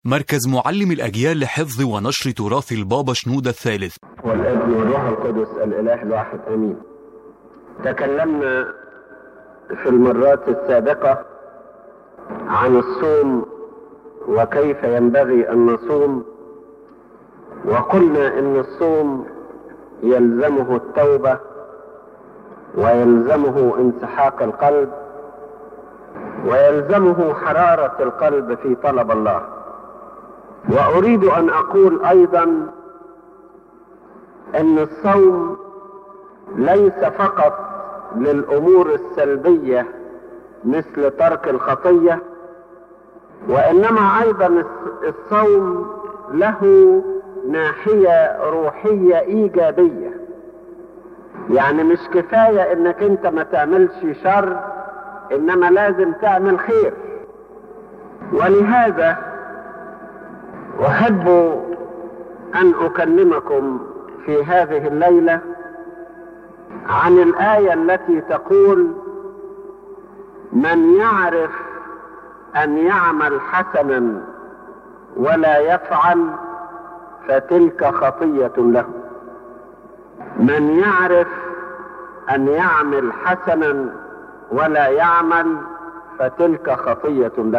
مركز معلم الأجيال لحفظ ونشر تراث البابا شنودة الثالث والابن والروح القدس الاله الواحد امين تكلمنا في المرات السابقه عن الصوم وكيف ينبغي ان نصوم وقلنا ان الصوم يلزمه التوبه ويلزمه انسحاق القلب ويلزمه حراره القلب في طلب الله واريد ان اقول ايضا ان الصوم ليس فقط للامور السلبيه مثل ترك الخطيه وانما ايضا الصوم له ناحيه روحيه ايجابيه يعني مش كفايه انك انت ما تعملش شر انما لازم تعمل خير ولهذا احب ان اكلمكم في هذه الليله عن الايه التي تقول من يعرف ان يعمل حسنا ولا يفعل فتلك خطيه له من يعرف ان يعمل حسنا ولا يعمل فتلك خطيه له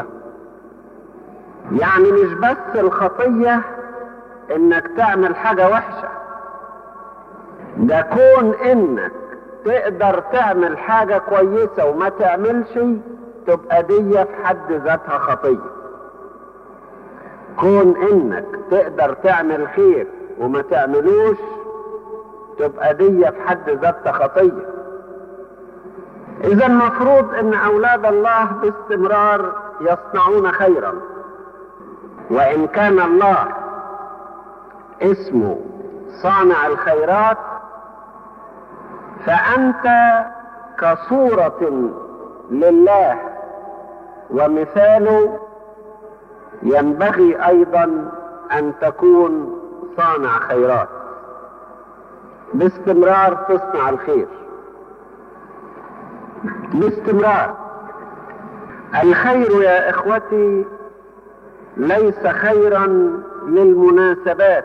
يعني مش بس الخطيه انك تعمل حاجه وحشه ده كون انك تقدر تعمل حاجة كويسة وما تعملش تبقى دي في حد ذاتها خطية كون انك تقدر تعمل خير وما تعملوش تبقى دي في حد ذاتها خطية اذا المفروض ان اولاد الله باستمرار يصنعون خيرا وان كان الله اسمه صانع الخيرات فأنت كصورة لله ومثاله ينبغي أيضا أن تكون صانع خيرات باستمرار تصنع الخير باستمرار الخير يا إخوتي ليس خيرا للمناسبات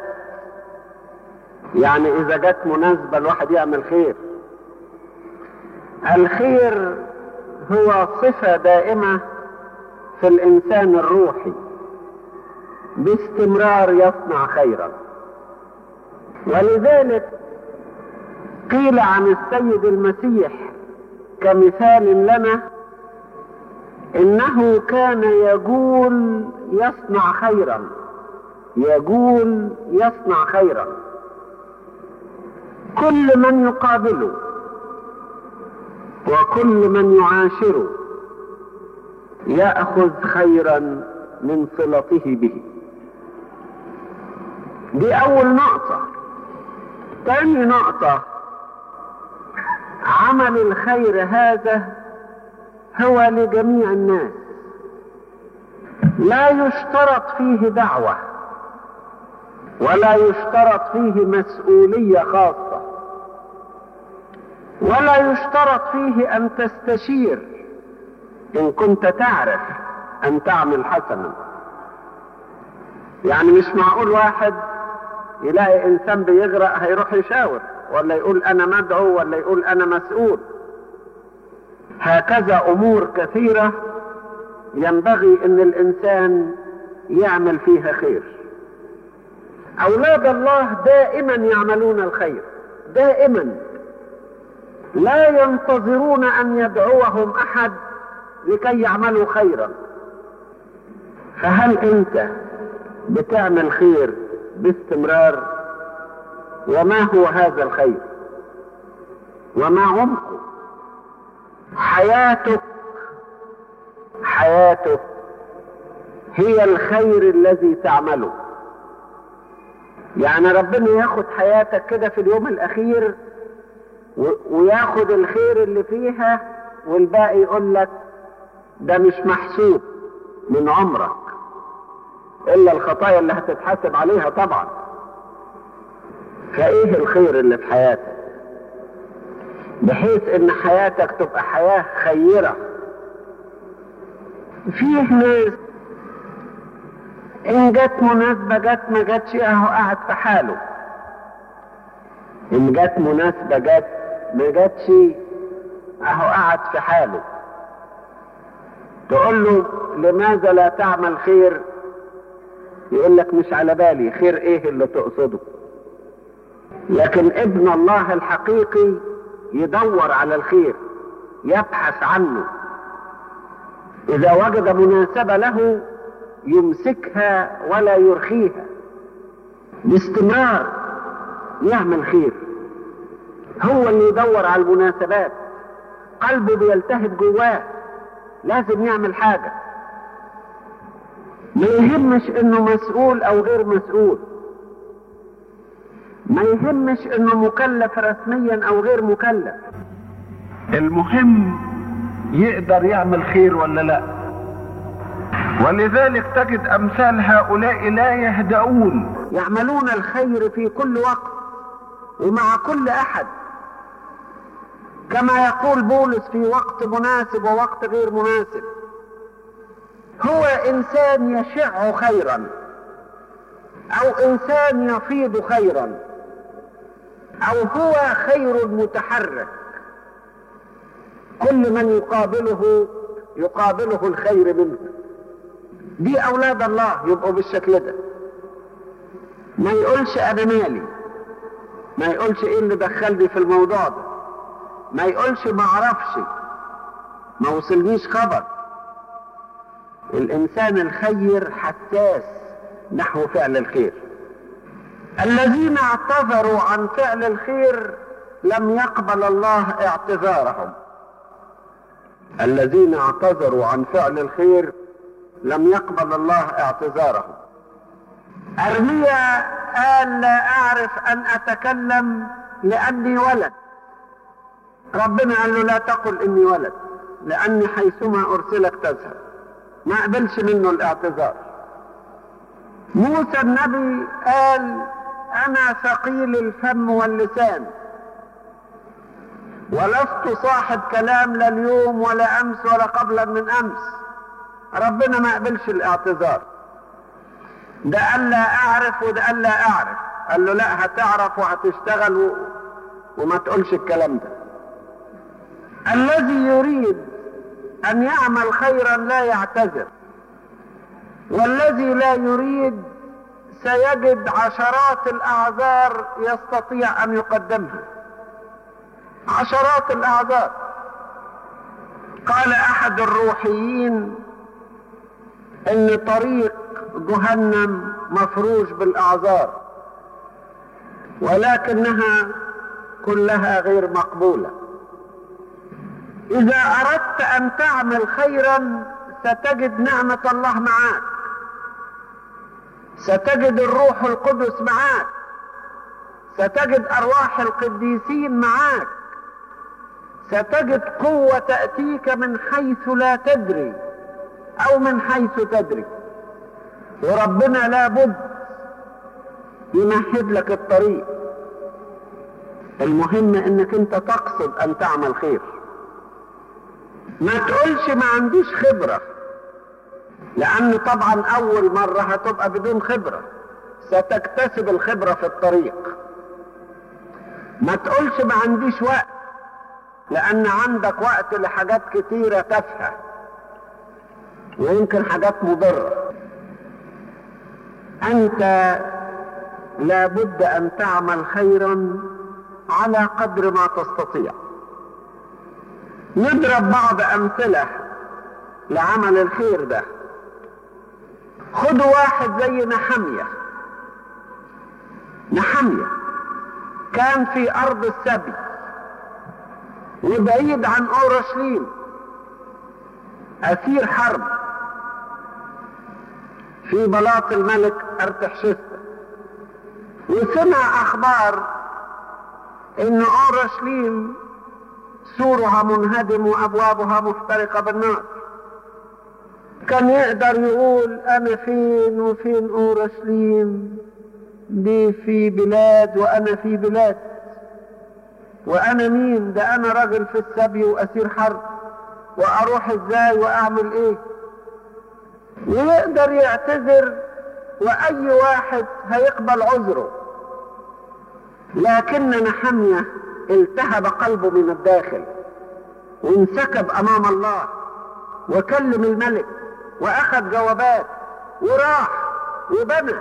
يعني إذا جت مناسبة الواحد يعمل خير الخير هو صفة دائمة في الإنسان الروحي باستمرار يصنع خيرا ولذلك قيل عن السيد المسيح كمثال لنا إنه كان يقول يصنع خيرا يقول يصنع خيرا كل من يقابله وكل من يعاشره ياخذ خيرا من صلته به دي اول نقطه تاني نقطه عمل الخير هذا هو لجميع الناس لا يشترط فيه دعوه ولا يشترط فيه مسؤوليه خاصه ولا يشترط فيه ان تستشير ان كنت تعرف ان تعمل حسنا يعني مش معقول واحد يلاقي انسان بيغرق هيروح يشاور ولا يقول انا مدعو ولا يقول انا مسؤول هكذا امور كثيره ينبغي ان الانسان يعمل فيها خير اولاد الله دائما يعملون الخير دائما لا ينتظرون ان يدعوهم احد لكي يعملوا خيرا فهل انت بتعمل خير باستمرار وما هو هذا الخير وما عمقه حياتك حياتك هي الخير الذي تعمله يعني ربنا ياخد حياتك كده في اليوم الاخير وياخد الخير اللي فيها والباقي يقول لك ده مش محسوب من عمرك الا الخطايا اللي هتتحاسب عليها طبعا فايه الخير اللي في حياتك بحيث ان حياتك تبقى حياة خيرة فيه ناس ان جت مناسبة جت ما جاتش اهو قاعد في حاله ان جت مناسبة جت ما جاتش اهو قاعد في حاله تقول له لماذا لا تعمل خير يقول لك مش على بالي خير ايه اللي تقصده لكن ابن الله الحقيقي يدور على الخير يبحث عنه اذا وجد مناسبة له يمسكها ولا يرخيها باستمرار يعمل خير هو اللي يدور على المناسبات قلبه بيلتهب جواه لازم يعمل حاجة ما يهمش انه مسؤول او غير مسؤول ما يهمش انه مكلف رسميا او غير مكلف المهم يقدر يعمل خير ولا لا ولذلك تجد امثال هؤلاء لا يهدؤون يعملون الخير في كل وقت ومع كل احد كما يقول بولس في وقت مناسب ووقت غير مناسب هو انسان يشع خيرا او انسان يفيض خيرا او هو خير متحرك كل من يقابله يقابله الخير منه دي اولاد الله يبقوا بالشكل ده ما يقولش انا مالي ما يقولش ايه اللي دخلني في الموضوع ده ما يقولش ما اعرفش ما وصلنيش خبر الانسان الخير حساس نحو فعل الخير الذين اعتذروا عن فعل الخير لم يقبل الله اعتذارهم الذين اعتذروا عن فعل الخير لم يقبل الله اعتذارهم ارميا قال لا اعرف ان اتكلم لاني ولد ربنا قال له لا تقل اني ولد لاني حيثما ارسلك تذهب ما قبلش منه الاعتذار موسى النبي قال انا ثقيل الفم واللسان ولست صاحب كلام لا اليوم ولا امس ولا قبل من امس ربنا ما قبلش الاعتذار ده قال لا اعرف وده قال لا اعرف قال له لا هتعرف وهتشتغل و... وما تقولش الكلام ده الذي يريد ان يعمل خيرا لا يعتذر والذي لا يريد سيجد عشرات الاعذار يستطيع ان يقدمها عشرات الاعذار قال احد الروحيين ان طريق جهنم مفروش بالاعذار ولكنها كلها غير مقبوله اذا اردت ان تعمل خيرا ستجد نعمه الله معاك ستجد الروح القدس معاك ستجد ارواح القديسين معاك ستجد قوه تاتيك من حيث لا تدري او من حيث تدري وربنا لابد يمهد لك الطريق المهم انك انت تقصد ان تعمل خير ما تقولش ما عنديش خبرة لان طبعا اول مرة هتبقى بدون خبرة ستكتسب الخبرة في الطريق ما تقولش ما عنديش وقت لان عندك وقت لحاجات كتيرة تافهة ويمكن حاجات مضرة انت لابد ان تعمل خيرا على قدر ما تستطيع نضرب بعض امثلة لعمل الخير ده خدوا واحد زي نحمية نحمية كان في ارض السبي وبعيد عن اورشليم اسير حرب في بلاط الملك ارتحشستا وسمع اخبار ان اورشليم سورها منهدم وابوابها مفترقه بالنار كان يقدر يقول انا فين وفين اورشليم دي في بلاد وانا في بلاد وانا مين ده انا راجل في السبي واسير حرب واروح ازاي واعمل ايه ويقدر يعتذر واي واحد هيقبل عذره لكن نحمية التهب قلبه من الداخل وانسكب امام الله وكلم الملك واخذ جوابات وراح وبنى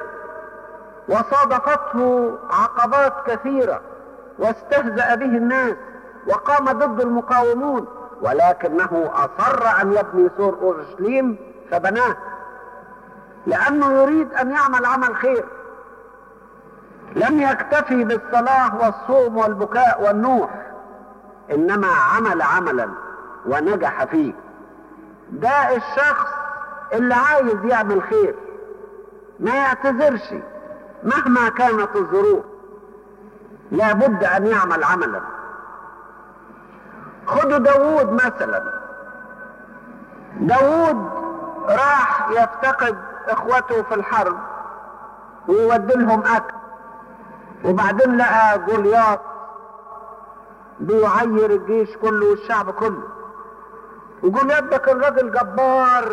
وصادفته عقبات كثيرة واستهزأ به الناس وقام ضد المقاومون ولكنه أصر أن يبني سور أورشليم فبناه لأنه يريد أن يعمل عمل خير لم يكتفي بالصلاة والصوم والبكاء والنوح إنما عمل عملا ونجح فيه ده الشخص اللي عايز يعمل خير ما يعتذرش مهما كانت الظروف لابد ان يعمل عملا خدوا داوود مثلا داوود راح يفتقد اخوته في الحرب ويودي لهم اكل وبعدين لقى جولياط بيعير الجيش كله والشعب كله وجولياط ده كان راجل جبار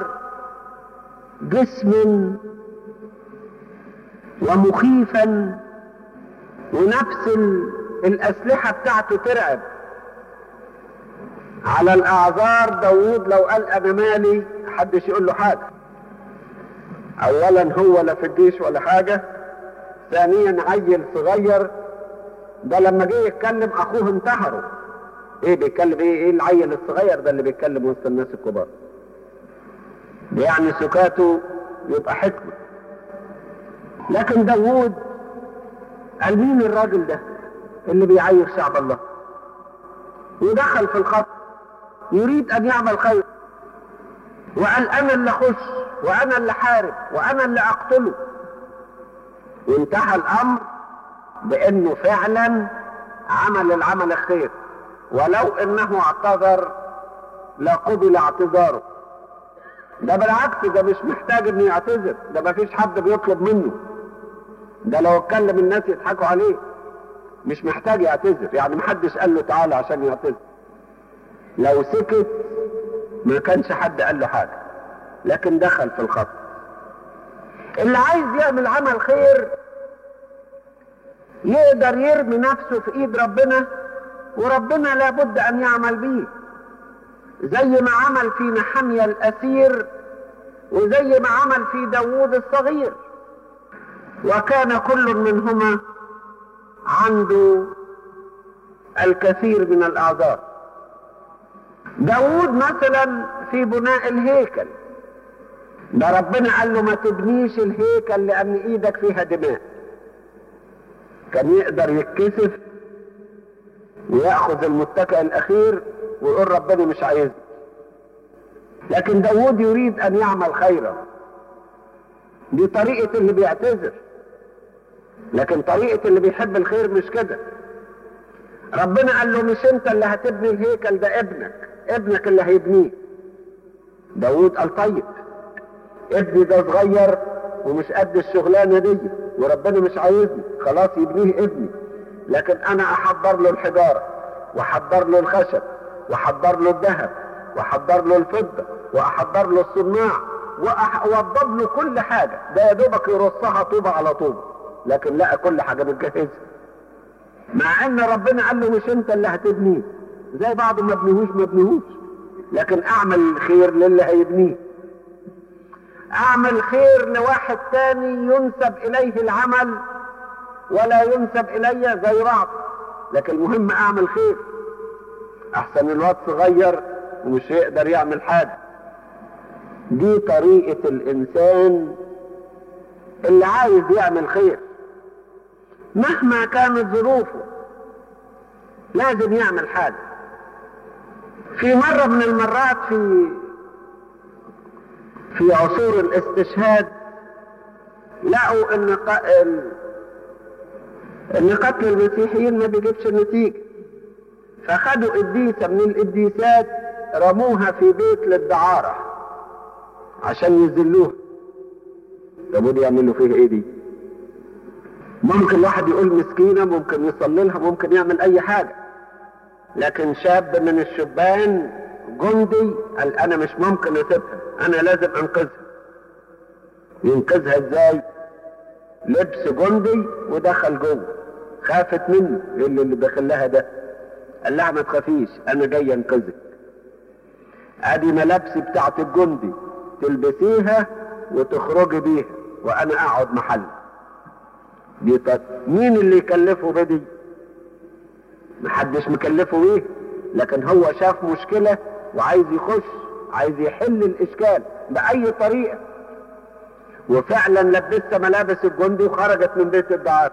جسم ومخيفا ونفس الأسلحة بتاعته ترعب على الأعذار داوود لو قال أنا مالي محدش يقول له حاجة أولا هو لا في الجيش ولا حاجة ثانيا عيل صغير ده لما جه يتكلم أخوه انتحره ايه بيتكلم ايه ايه العيل الصغير ده اللي بيتكلم وسط الناس الكبار يعني سكاته يبقى حكمه لكن داوود قال مين الراجل ده اللي بيعير شعب الله ودخل في الخط يريد ان يعمل خير وقال انا اللي اخش وانا اللي حارب وانا اللي اقتله وانتهى الامر بانه فعلا عمل العمل الخير ولو انه اعتذر لقبل اعتذاره ده بالعكس ده مش محتاج انه يعتذر ده ما فيش حد بيطلب منه ده لو اتكلم الناس يضحكوا عليه مش محتاج يعتذر يعني محدش قال له تعالى عشان يعتذر لو سكت ما كانش حد قال له حاجة لكن دخل في الخط اللي عايز يعمل عمل خير يقدر يرمي نفسه في ايد ربنا وربنا لابد ان يعمل بيه زي ما عمل في نحمية الاسير وزي ما عمل في داوود الصغير وكان كل منهما عنده الكثير من الاعذار داود مثلا في بناء الهيكل ده ربنا قال له ما تبنيش الهيكل لان ايدك فيها دماء كان يقدر يتكسف وياخذ المتكئ الاخير ويقول ربنا مش عايزني لكن داود يريد ان يعمل خيرا دي طريقة اللي بيعتذر لكن طريقة اللي بيحب الخير مش كده ربنا قال له مش انت اللي هتبني الهيكل ده ابنك ابنك اللي هيبنيه داود قال طيب ابني ده صغير ومش قد الشغلانة دي وربنا مش عايزني خلاص يبنيه ابني لكن انا احضر له الحجارة واحضر له الخشب واحضر له الذهب واحضر له الفضة واحضر له الصناع واوضب له كل حاجة ده يا دوبك يرصها طوبة على طوبة لكن لقى كل حاجة متجهزة مع ان ربنا قال له مش انت اللي هتبنيه زي بعض ما بنيهوش ما بنيهوش لكن اعمل الخير للي هيبنيه اعمل خير لواحد تاني ينسب اليه العمل ولا ينسب الي زي بعض لكن المهم اعمل خير احسن الواد صغير ومش يقدر يعمل حاجة دي طريقة الانسان اللي عايز يعمل خير مهما كانت ظروفه لازم يعمل حاجة في مرة من المرات في في عصور الاستشهاد لقوا ان ق... ان قتل المسيحيين ما بيجيبش نتيجة فخدوا قديسة من القديسات رموها في بيت للدعارة عشان يذلوها طب ودي يعملوا فيها ايه دي ممكن واحد يقول مسكينة ممكن يصلي لها ممكن يعمل اي حاجة لكن شاب من الشبان جندي قال انا مش ممكن اسيبها انا لازم انقذها ينقذها ازاي لبس جندي ودخل جوه خافت منه إيه اللي اللي داخل لها ده قال لها ما تخافيش انا جاي انقذك ادي ملابسي بتاعت الجندي تلبسيها وتخرجي بيها وانا اقعد محل دي طب مين اللي يكلفه بدي محدش مكلفه بيه لكن هو شاف مشكلة وعايز يخش عايز يحل الاشكال باي طريقة وفعلا لبست ملابس الجندي وخرجت من بيت الدعارة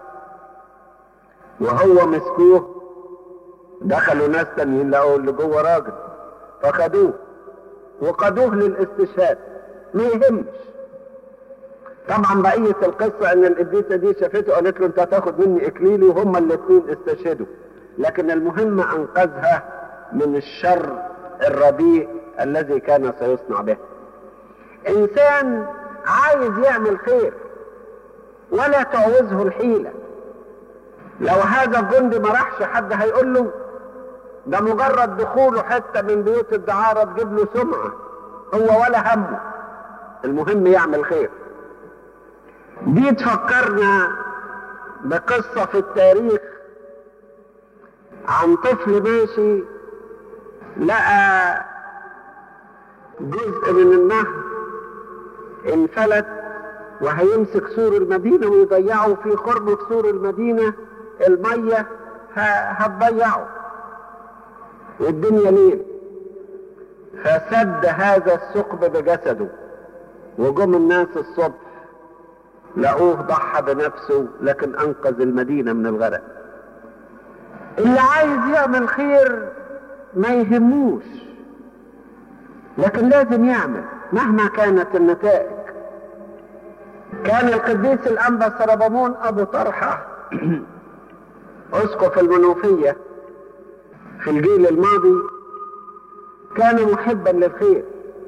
وهو مسكوه دخلوا ناس تانيين لقوا اللي جوه راجل فخدوه وقادوه للاستشهاد ما يهمش طبعا بقية القصة ان القديسة دي شافته قالت له انت هتاخد مني اكليلي وهما الاثنين استشهدوا لكن المهم انقذها من الشر الرديء الذي كان سيصنع به انسان عايز يعمل خير ولا تعوزه الحيلة لو هذا الجندي ما راحش حد هيقول له ده مجرد دخوله حتة من بيوت الدعارة تجيب له سمعة هو ولا همه المهم يعمل خير دي تفكرنا بقصة في التاريخ عن طفل ماشي لقى جزء من النهر انفلت وهيمسك سور المدينة ويضيعه في خرم سور المدينة المية هتضيعه والدنيا ليل فسد هذا الثقب بجسده وجم الناس الصبح لقوه ضحى بنفسه لكن انقذ المدينة من الغرق اللي عايز يعمل خير ما يهموش لكن لازم يعمل مهما كانت النتائج كان القديس الأنبا سربمون أبو طرحة أسقف المنوفية في الجيل الماضي كان محبا للخير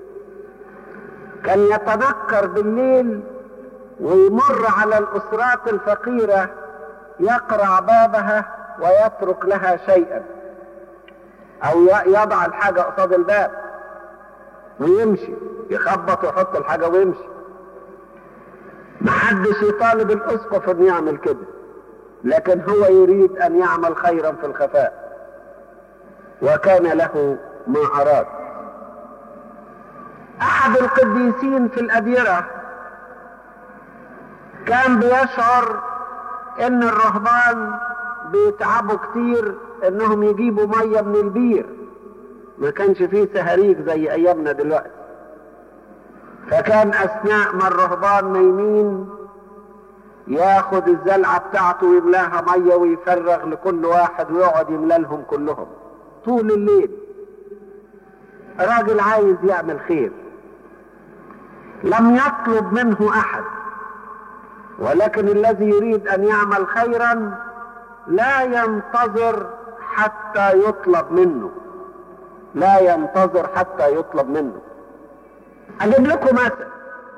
كان يتنكر بالليل ويمر على الأسرات الفقيرة يقرع بابها ويترك لها شيئا أو يضع الحاجة قصاد الباب ويمشي يخبط ويحط الحاجة ويمشي محدش يطالب الأسقف أن يعمل كده لكن هو يريد أن يعمل خيرا في الخفاء وكان له ما أراد أحد القديسين في الأديرة كان بيشعر ان الرهبان بيتعبوا كتير انهم يجيبوا مية من البير ما كانش فيه سهريج زي ايامنا دلوقتي فكان اثناء ما الرهبان نايمين ياخد الزلعة بتاعته ويملاها مية ويفرغ لكل واحد ويقعد يملى لهم كلهم طول الليل راجل عايز يعمل خير لم يطلب منه احد ولكن الذي يريد ان يعمل خيرا لا ينتظر حتى يطلب منه لا ينتظر حتى يطلب منه اجيب لكم مثل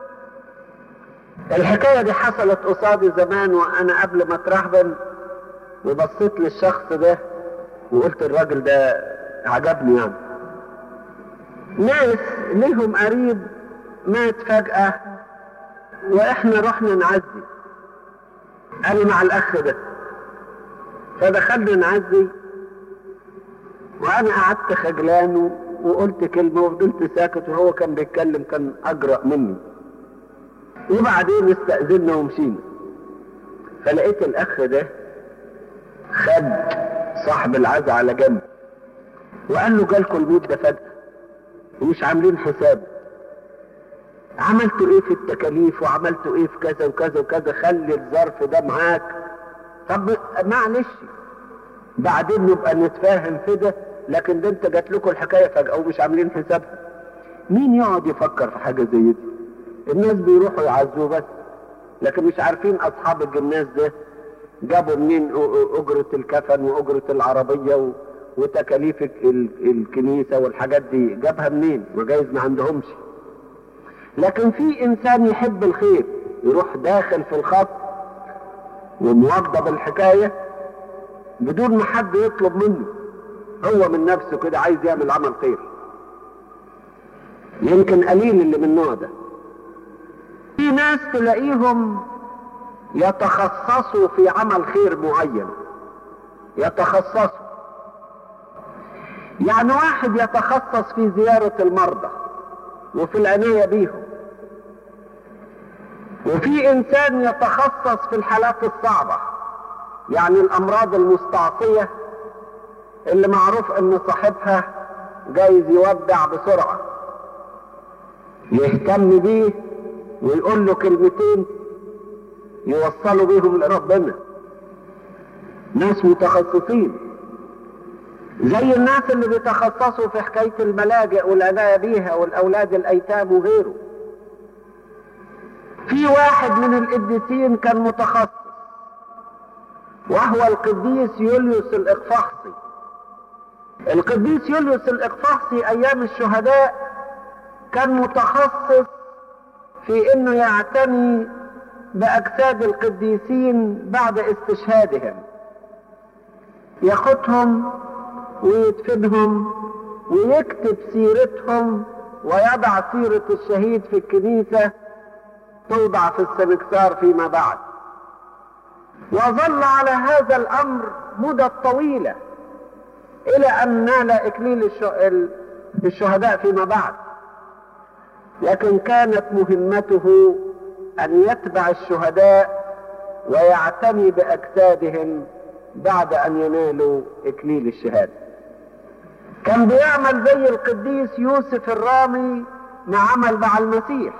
الحكاية دي حصلت قصادي زمان وانا قبل ما اترهبن وبصيت للشخص ده وقلت الراجل ده عجبني يعني ناس ليهم قريب مات فجأة واحنا رحنا نعزي قالوا مع الاخ ده فدخلنا نعزي وانا قعدت خجلان وقلت كلمة وفضلت ساكت وهو كان بيتكلم كان اجرأ مني وبعدين استأذنا ومشينا فلقيت الاخ ده خد صاحب العزا على جنب وقال له جالكوا الموت ده فجأة ومش عاملين حساب عملتوا ايه في التكاليف وعملتوا ايه في كذا وكذا وكذا خلي الظرف ده معاك طب معلش بعدين نبقى نتفاهم في ده لكن ده انت جات لكم الحكايه فجاه ومش عاملين حسابها مين يقعد يفكر في حاجه زي دي الناس بيروحوا يعزوه بس لكن مش عارفين اصحاب الجماز ده جابوا منين اجره الكفن واجره العربيه وتكاليف الكنيسه والحاجات دي جابها منين وجايز ما عندهمش لكن في انسان يحب الخير يروح داخل في الخط وموضب الحكايه بدون ما حد يطلب منه هو من نفسه كده عايز يعمل عمل خير يمكن قليل اللي من النوع ده في ناس تلاقيهم يتخصصوا في عمل خير معين يتخصصوا يعني واحد يتخصص في زيارة المرضى وفي العناية بيهم وفي انسان يتخصص في الحالات الصعبة يعني الامراض المستعصية اللي معروف ان صاحبها جايز يودع بسرعة يهتم بيه ويقول له كلمتين يوصلوا بيهم لربنا ناس متخصصين زي الناس اللي بيتخصصوا في حكاية الملاجئ والعناية بيها والأولاد الأيتام وغيره في واحد من القديسين كان متخصص وهو القديس يوليوس الإقفاصي القديس يوليوس الإقفاصي أيام الشهداء كان متخصص في انه يعتني باجساد القديسين بعد استشهادهم ياخدهم ويدفنهم ويكتب سيرتهم ويضع سيرة الشهيد في الكنيسة توضع في السنكسار فيما بعد وظل على هذا الأمر مدة طويلة إلى أن نال إكليل الشهداء فيما بعد لكن كانت مهمته ان يتبع الشهداء ويعتني باجسادهم بعد ان ينالوا اكليل الشهاده كان بيعمل زي القديس يوسف الرامي ما عمل مع المسيح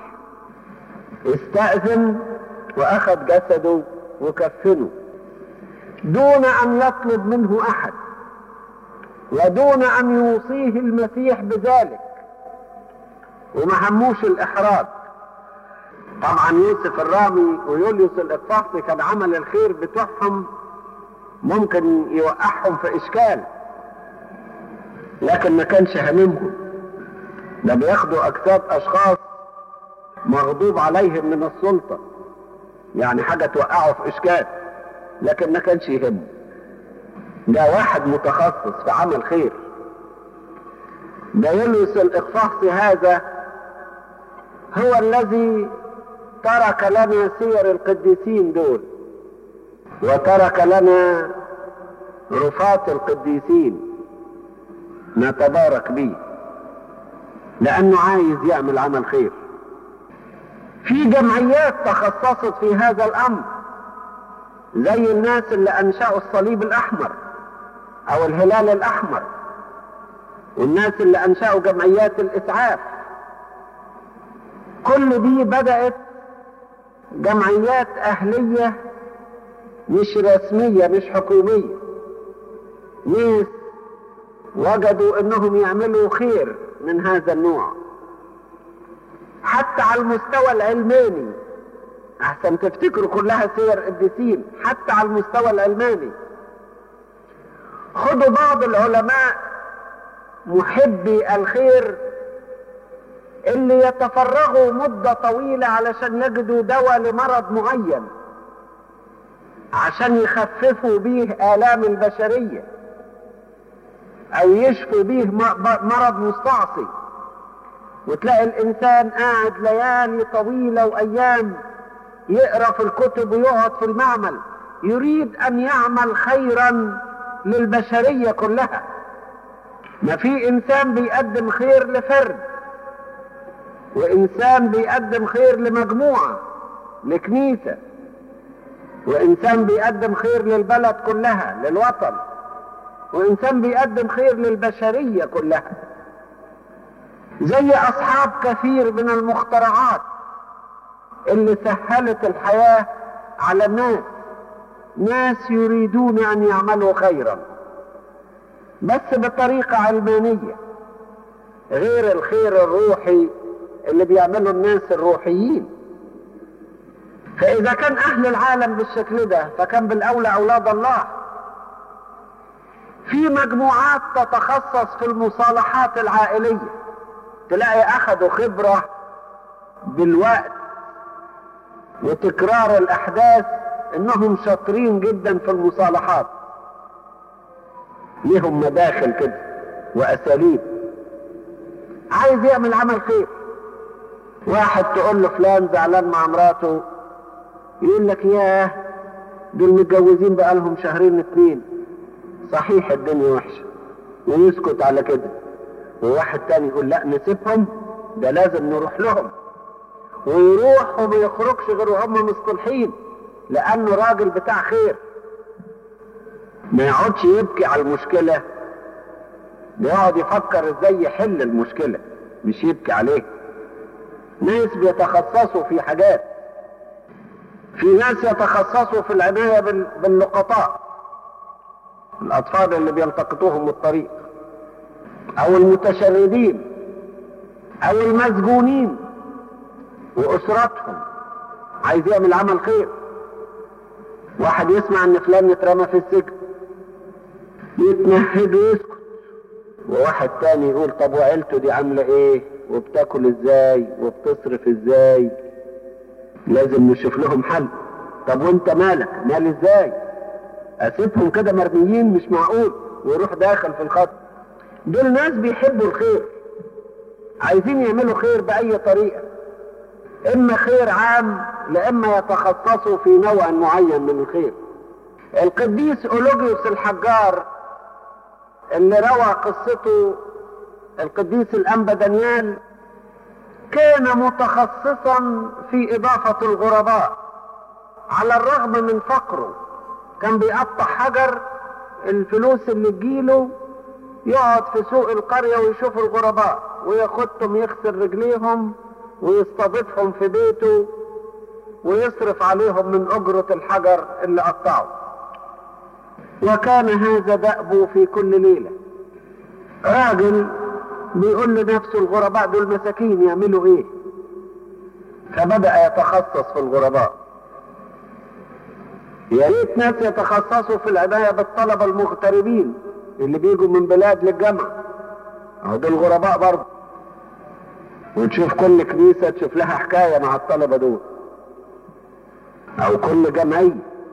استأذن واخذ جسده وكفنه دون ان يطلب منه احد ودون ان يوصيه المسيح بذلك وما هموش الاحراج طبعا يوسف الرامي ويوليوس الاقفاصي كان عمل الخير بتوعهم ممكن يوقعهم في اشكال لكن ما كانش هاممهم ده بياخدوا اجساد اشخاص مغضوب عليهم من السلطه يعني حاجه توقعه في اشكال لكن ما كانش يهمه ده واحد متخصص في عمل خير ده يوليوس الاقفاصي هذا هو الذي ترك لنا سير القديسين دول وترك لنا رفات القديسين نتبارك به لانه عايز يعمل عمل خير في جمعيات تخصصت في هذا الامر زي الناس اللي انشأوا الصليب الاحمر او الهلال الاحمر والناس اللي انشأوا جمعيات الاسعاف كل دي بدأت جمعيات اهلية مش رسمية مش حكومية ناس وجدوا انهم يعملوا خير من هذا النوع حتى على المستوى العلماني احسن تفتكروا كلها سير قديسين حتى على المستوى العلماني خدوا بعض العلماء محبي الخير اللي يتفرغوا مدة طويلة علشان يجدوا دواء لمرض معين عشان يخففوا بيه آلام البشرية أو يشفوا بيه مرض مستعصي وتلاقي الإنسان قاعد ليالي طويلة وأيام يقرأ في الكتب ويقعد في المعمل يريد أن يعمل خيرا للبشرية كلها ما في إنسان بيقدم خير لفرد وإنسان بيقدم خير لمجموعة لكنيسة وإنسان بيقدم خير للبلد كلها للوطن وإنسان بيقدم خير للبشرية كلها زي أصحاب كثير من المخترعات اللي سهلت الحياة على الناس ناس يريدون أن يعملوا خيرا بس بطريقة علمانية غير الخير الروحي اللي بيعمله الناس الروحيين فإذا كان أهل العالم بالشكل ده فكان بالأولى أولاد الله في مجموعات تتخصص في المصالحات العائلية تلاقي أخذوا خبرة بالوقت وتكرار الأحداث إنهم شاطرين جدا في المصالحات ليهم مداخل كده وأساليب عايز يعمل عمل خير واحد تقول له فلان زعلان مع مراته يقول لك ياه دول متجوزين بقالهم شهرين اتنين صحيح الدنيا وحشة ويسكت على كده وواحد تاني يقول لا نسيبهم ده لازم نروح لهم ويروح وما يخرجش غير وهم مصطلحين لانه راجل بتاع خير ما يقعدش يبكي على المشكلة يقعد يفكر ازاي يحل المشكلة مش يبكي عليه ناس بيتخصصوا في حاجات في ناس يتخصصوا في العناية بال- باللقطاء الأطفال اللي بيلتقطوهم من الطريق أو المتشردين أو المسجونين وأسرتهم عايز يعمل عمل خير واحد يسمع ان فلان اترمى في السجن يتمهد ويسكت وواحد تاني يقول طب وعيلته دي عامله ايه وبتاكل ازاي وبتصرف ازاي لازم نشوف لهم حل طب وانت مالك مال ازاي اسيبهم كده مرميين مش معقول ويروح داخل في الخط دول ناس بيحبوا الخير عايزين يعملوا خير باي طريقه اما خير عام لاما يتخصصوا في نوع معين من الخير القديس اولوجيوس الحجار اللي روى قصته القديس الانبا دانيال كان متخصصا في اضافه الغرباء على الرغم من فقره كان بيقطع حجر الفلوس اللي تجيله يقعد في سوق القرية ويشوف الغرباء وياخدهم يغسل رجليهم ويستضيفهم في بيته ويصرف عليهم من أجرة الحجر اللي قطعه وكان هذا دأبه في كل ليلة راجل بيقول لنفسه الغرباء دول مساكين يعملوا ايه فبدأ يتخصص في الغرباء يا ريت ناس يتخصصوا في العناية بالطلبة المغتربين اللي بيجوا من بلاد للجامعة اهو دول غرباء برضه وتشوف كل كنيسة تشوف لها حكاية مع الطلبة دول او كل جمعية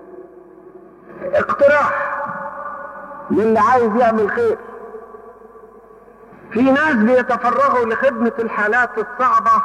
اقتراح للي عايز يعمل خير في ناس بيتفرغوا لخدمة الحالات الصعبة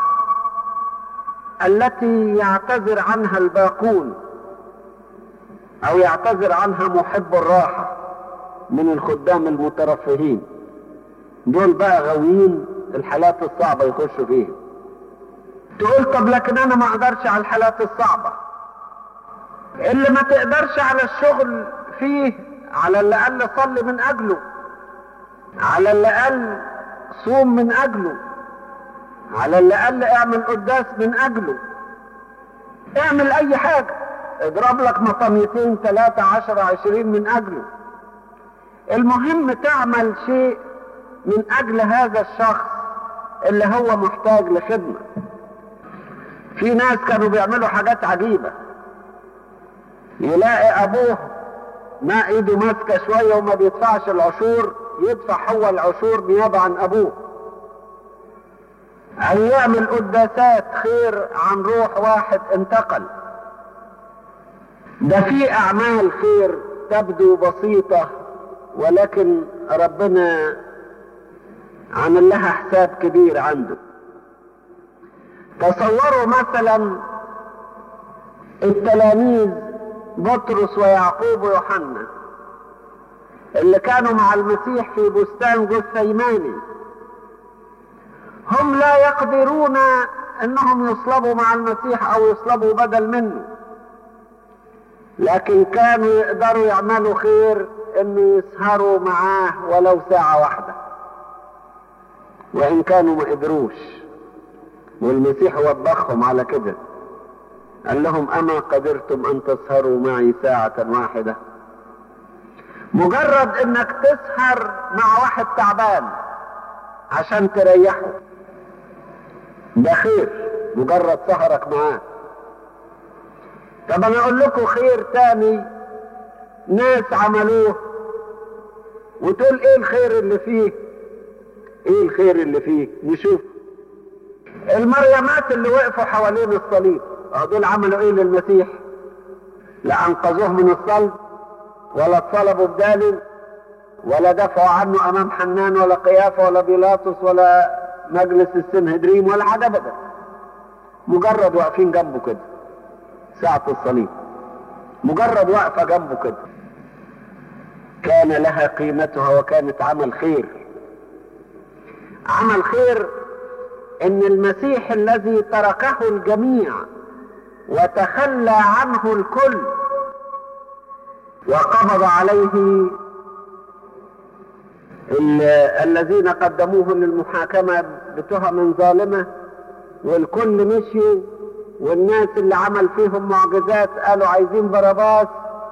التي يعتذر عنها الباقون او يعتذر عنها محب الراحة من الخدام المترفهين دول بقى غاويين الحالات الصعبة يخشوا فيها تقول طب لكن انا ما اقدرش على الحالات الصعبة اللي ما تقدرش على الشغل فيه على الاقل صلي من اجله على الاقل صوم من اجله على الاقل اعمل قداس من اجله اعمل اي حاجة اضرب لك مطميتين ثلاثة عشر عشرين من اجله المهم تعمل شيء من اجل هذا الشخص اللي هو محتاج لخدمة في ناس كانوا بيعملوا حاجات عجيبة يلاقي ابوه ما ايده ماسكة شوية وما بيدفعش العشور يدفع هو العشور نيابة عن ابوه او يعمل قداسات خير عن روح واحد انتقل ده في اعمال خير تبدو بسيطة ولكن ربنا عمل لها حساب كبير عنده تصوروا مثلا التلاميذ بطرس ويعقوب ويوحنا اللي كانوا مع المسيح في بستان جثيماني هم لا يقدرون انهم يصلبوا مع المسيح او يصلبوا بدل منه لكن كانوا يقدروا يعملوا خير انه يسهروا معاه ولو ساعة واحدة وان كانوا ما قدروش والمسيح وبخهم على كده قال لهم اما قدرتم ان تسهروا معي ساعة واحدة مجرد انك تسهر مع واحد تعبان عشان تريحه ده خير مجرد سهرك معاه طب انا اقول لكم خير تاني ناس عملوه وتقول ايه الخير اللي فيه ايه الخير اللي فيه نشوف المريمات اللي وقفوا حوالين الصليب اه دول عملوا ايه للمسيح لا انقذوه من الصلب ولا اتصلبوا بداله ولا دفعوا عنه امام حنان ولا قيافه ولا بيلاطس ولا مجلس السنهدريم ولا حاجه ابدا مجرد واقفين جنبه كده ساعة الصليب مجرد وقفة جنبه كده كان لها قيمتها وكانت عمل خير عمل خير ان المسيح الذي تركه الجميع وتخلى عنه الكل وقبض عليه الذين قدموه للمحاكمة بتهم ظالمة والكل مشيوا والناس اللي عمل فيهم معجزات قالوا عايزين باراباس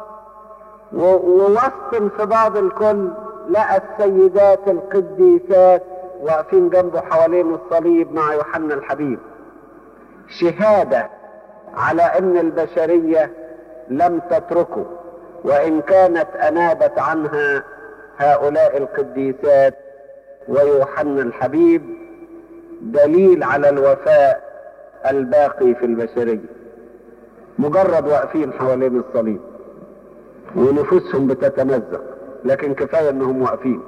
ووسط انفضاض الكل لقى السيدات القديسات واقفين جنبه حوالين الصليب مع يوحنا الحبيب شهادة على ان البشرية لم تتركه وان كانت انابت عنها هؤلاء القديسات ويوحنا الحبيب دليل على الوفاء الباقي في البشرية مجرد واقفين حوالين الصليب ونفوسهم بتتمزق لكن كفاية انهم واقفين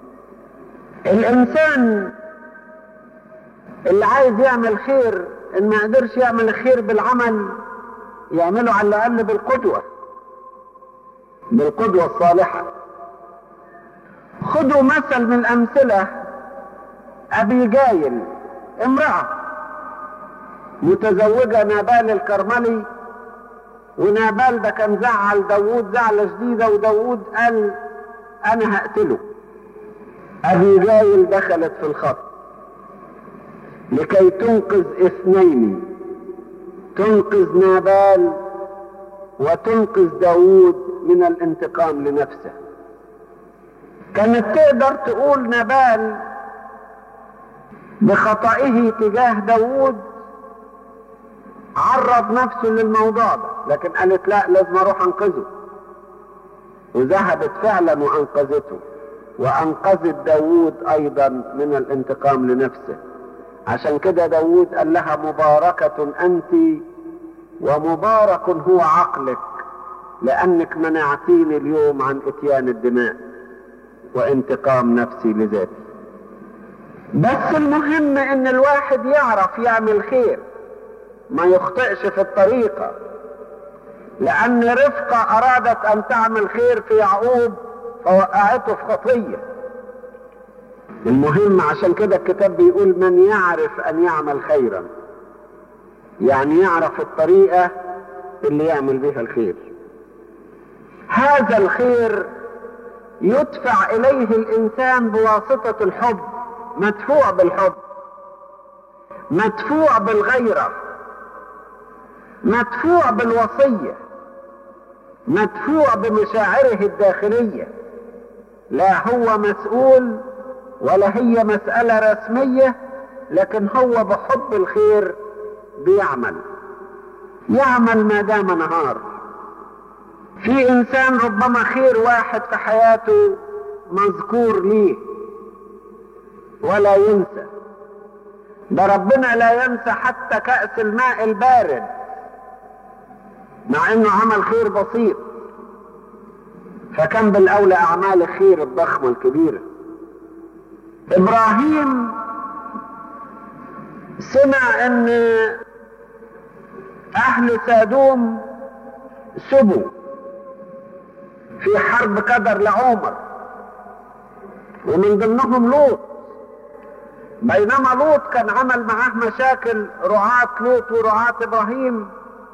الانسان اللي عايز يعمل خير ان ما قدرش يعمل الخير بالعمل يعمله على الاقل بالقدوة بالقدوة الصالحة خذوا مثل من الامثلة ابي جايل امرأة متزوجة نابال الكرملي ونابال ده كان زعل داوود زعلة شديدة وداوود قال انا هقتله ابي جايل دخلت في الخط لكي تنقذ اثنين تنقذ نابال وتنقذ داوود من الانتقام لنفسه كانت تقدر تقول نبال بخطئه تجاه داوود عرض نفسه للموضوع ده لكن قالت لا لازم اروح انقذه وذهبت فعلا وانقذته وانقذت داوود ايضا من الانتقام لنفسه عشان كده داوود قال لها مباركة انت ومبارك هو عقلك لانك منعتيني اليوم عن اتيان الدماء وانتقام نفسي لذاتي بس المهم ان الواحد يعرف يعمل خير ما يخطئش في الطريقة لان رفقة ارادت ان تعمل خير في يعقوب فوقعته في خطية المهم عشان كده الكتاب بيقول من يعرف ان يعمل خيرا يعني يعرف الطريقة اللي يعمل بها الخير هذا الخير يدفع اليه الانسان بواسطة الحب مدفوع بالحب مدفوع بالغيرة مدفوع بالوصية مدفوع بمشاعره الداخلية لا هو مسؤول ولا هي مسألة رسمية لكن هو بحب الخير بيعمل يعمل ما دام نهار في انسان ربما خير واحد في حياته مذكور ليه ولا ينسى ده ربنا لا ينسى حتى كأس الماء البارد مع انه عمل خير بسيط فكان بالاولى اعمال الخير الضخمه الكبيره ابراهيم سمع ان اهل سادوم سبوا في حرب قدر لعمر ومن ضمنهم لوط بينما لوط كان عمل معاه مشاكل رعاة لوط ورعاة ابراهيم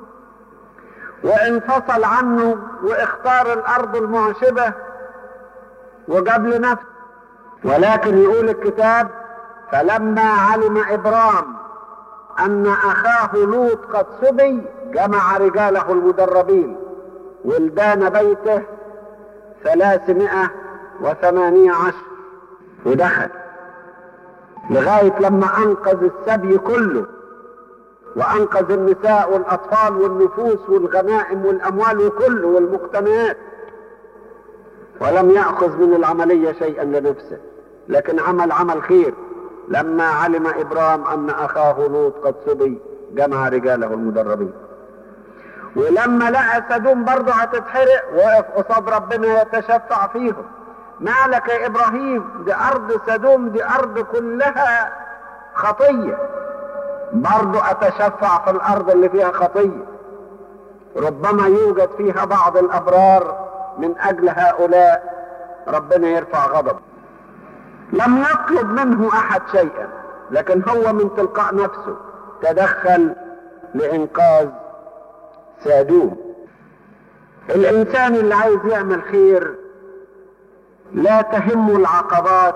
وانفصل عنه واختار الارض المعشبة وجاب لنفسه ولكن يقول الكتاب فلما علم ابرام ان اخاه لوط قد سبي جمع رجاله المدربين ولدان بيته ثلاثمائة وثمانية عشر ودخل لغاية لما انقذ السبي كله وانقذ النساء والاطفال والنفوس والغنائم والاموال وكله والمقتنيات ولم ياخذ من العمليه شيئا لنفسه لكن عمل عمل خير لما علم ابرام ان اخاه لوط قد سبي جمع رجاله المدربين ولما لقى سدوم برضه هتتحرق وقف قصاد ربنا يتشفع فيهم مالك يا ابراهيم دي ارض سدوم دي ارض كلها خطيه برضه اتشفع في الارض اللي فيها خطيه ربما يوجد فيها بعض الأبرار من أجل هؤلاء ربنا يرفع غضب لم يطلب منه أحد شيئا لكن هو من تلقاء نفسه تدخل لإنقاذ سادوم الإنسان اللي عايز يعمل خير لا تهمه العقبات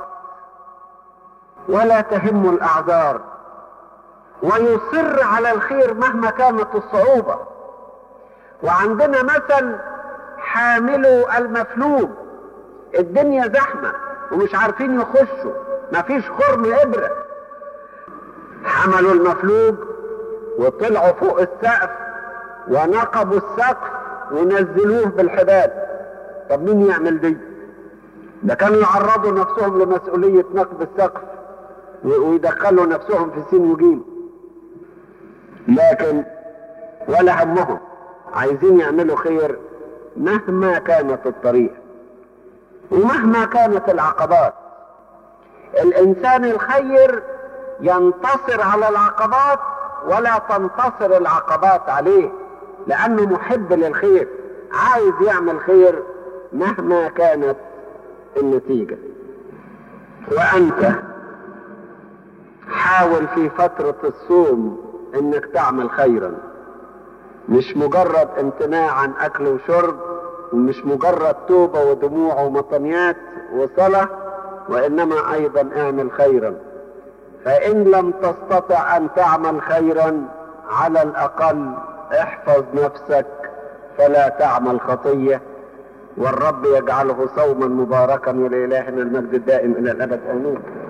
ولا تهمه الأعذار ويصر على الخير مهما كانت الصعوبة وعندنا مثل حاملوا المفلوج الدنيا زحمة ومش عارفين يخشوا مفيش خرم إبرة حملوا المفلوج وطلعوا فوق السقف ونقبوا السقف ونزلوه بالحبال طب مين يعمل دي ده كانوا يعرضوا نفسهم لمسؤولية نقب السقف ويدخلوا نفسهم في سين وجيم لكن ولا همهم عايزين يعملوا خير مهما كانت الطريق ومهما كانت العقبات الانسان الخير ينتصر على العقبات ولا تنتصر العقبات عليه لانه محب للخير عايز يعمل خير مهما كانت النتيجه وانت حاول في فتره الصوم انك تعمل خيرا مش مجرد امتناع عن اكل وشرب ومش مجرد توبه ودموع ومطنيات وصلاه وانما ايضا اعمل خيرا فان لم تستطع ان تعمل خيرا على الاقل احفظ نفسك فلا تعمل خطيه والرب يجعله صوما مباركا ولالهنا المجد الدائم الى الابد امين